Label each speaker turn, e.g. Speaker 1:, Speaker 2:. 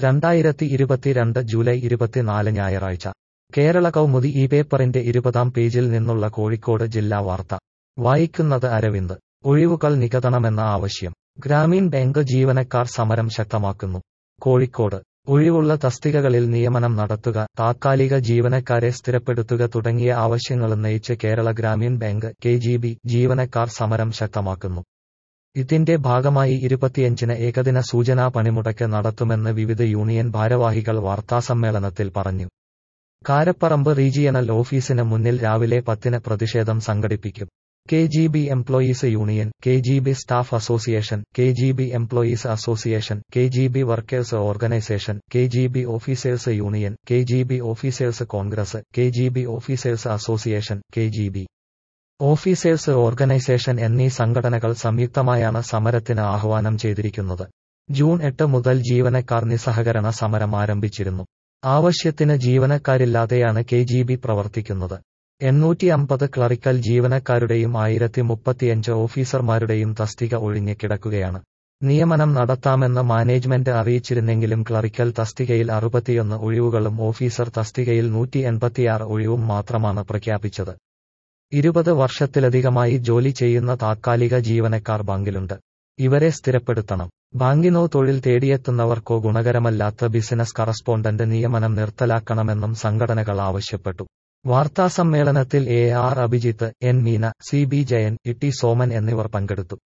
Speaker 1: രണ്ടായിരത്തി ഇരുപത്തിരണ്ട് ജൂലൈ ഇരുപത്തിനാല് ഞായറാഴ്ച കേരള കൗമുദി ഈ പേപ്പറിന്റെ ഇരുപതാം പേജിൽ നിന്നുള്ള കോഴിക്കോട് ജില്ലാ വാർത്ത വായിക്കുന്നത് അരവിന്ദ് ഒഴിവുകൾ നികതണമെന്ന ആവശ്യം ഗ്രാമീൺ ബാങ്ക് ജീവനക്കാർ സമരം ശക്തമാക്കുന്നു കോഴിക്കോട് ഒഴിവുള്ള തസ്തികകളിൽ നിയമനം നടത്തുക താത്കാലിക ജീവനക്കാരെ സ്ഥിരപ്പെടുത്തുക തുടങ്ങിയ ആവശ്യങ്ങളുന്നയിച്ച് കേരള ഗ്രാമീൺ ബാങ്ക് കെ ജീവനക്കാർ സമരം ശക്തമാക്കുന്നു ഇതിന്റെ ഭാഗമായി ഇരുപത്തിയഞ്ചിന് ഏകദിന സൂചനാ പണിമുടക്ക് നടത്തുമെന്ന് വിവിധ യൂണിയൻ ഭാരവാഹികൾ വാർത്താസമ്മേളനത്തിൽ പറഞ്ഞു കാരപ്പറമ്പ് റീജിയണൽ ഓഫീസിന് മുന്നിൽ രാവിലെ പത്തിന് പ്രതിഷേധം സംഘടിപ്പിക്കും K G B employees union K G B staff association K G B employees association K G B workers organisation K G B officers union K G B officers congress K G B officers association K G B officers organisation എന്നീ സംഘടനകൾ സംയുക്തമായാണ് സമരത്തിന് ആഹ്വാനം ചെയ്തിരിക്കുന്നത് June എട്ട് മുതൽ ജീവനക്കാർ നിസ്സഹകരണ സമരം ആരംഭിച്ചിരുന്നു ആവശ്യത്തിന് ജീവനക്കാരില്ലാതെയാണ് കെ ജി ബി പ്രവർത്തിക്കുന്നത് എണ്ണൂറ്റി അമ്പത് ക്ലറിക്കൽ ജീവനക്കാരുടെയും ആയിരത്തി മുപ്പത്തിയഞ്ച് ഓഫീസർമാരുടെയും തസ്തിക ഒഴിഞ്ഞ് കിടക്കുകയാണ് നിയമനം നടത്താമെന്ന് മാനേജ്മെന്റ് അറിയിച്ചിരുന്നെങ്കിലും ക്ലറിക്കൽ തസ്തികയിൽ അറുപത്തിയൊന്ന് ഒഴിവുകളും ഓഫീസർ തസ്തികയിൽ നൂറ്റി എൺപത്തിയാറ് ഒഴിവും മാത്രമാണ് പ്രഖ്യാപിച്ചത് ഇരുപത് വർഷത്തിലധികമായി ജോലി ചെയ്യുന്ന താത്കാലിക ജീവനക്കാർ ബാങ്കിലുണ്ട് ഇവരെ സ്ഥിരപ്പെടുത്തണം ബാങ്കിനോ തൊഴിൽ തേടിയെത്തുന്നവർക്കോ ഗുണകരമല്ലാത്ത ബിസിനസ് കറസ്പോണ്ടന്റ് നിയമനം നിർത്തലാക്കണമെന്നും സംഘടനകൾ ആവശ്യപ്പെട്ടു വാർത്താസമ്മേളനത്തിൽ A R Abhijith N Meena C B Jayan E T Soman എന്നിവർ പങ്കെടുത്തു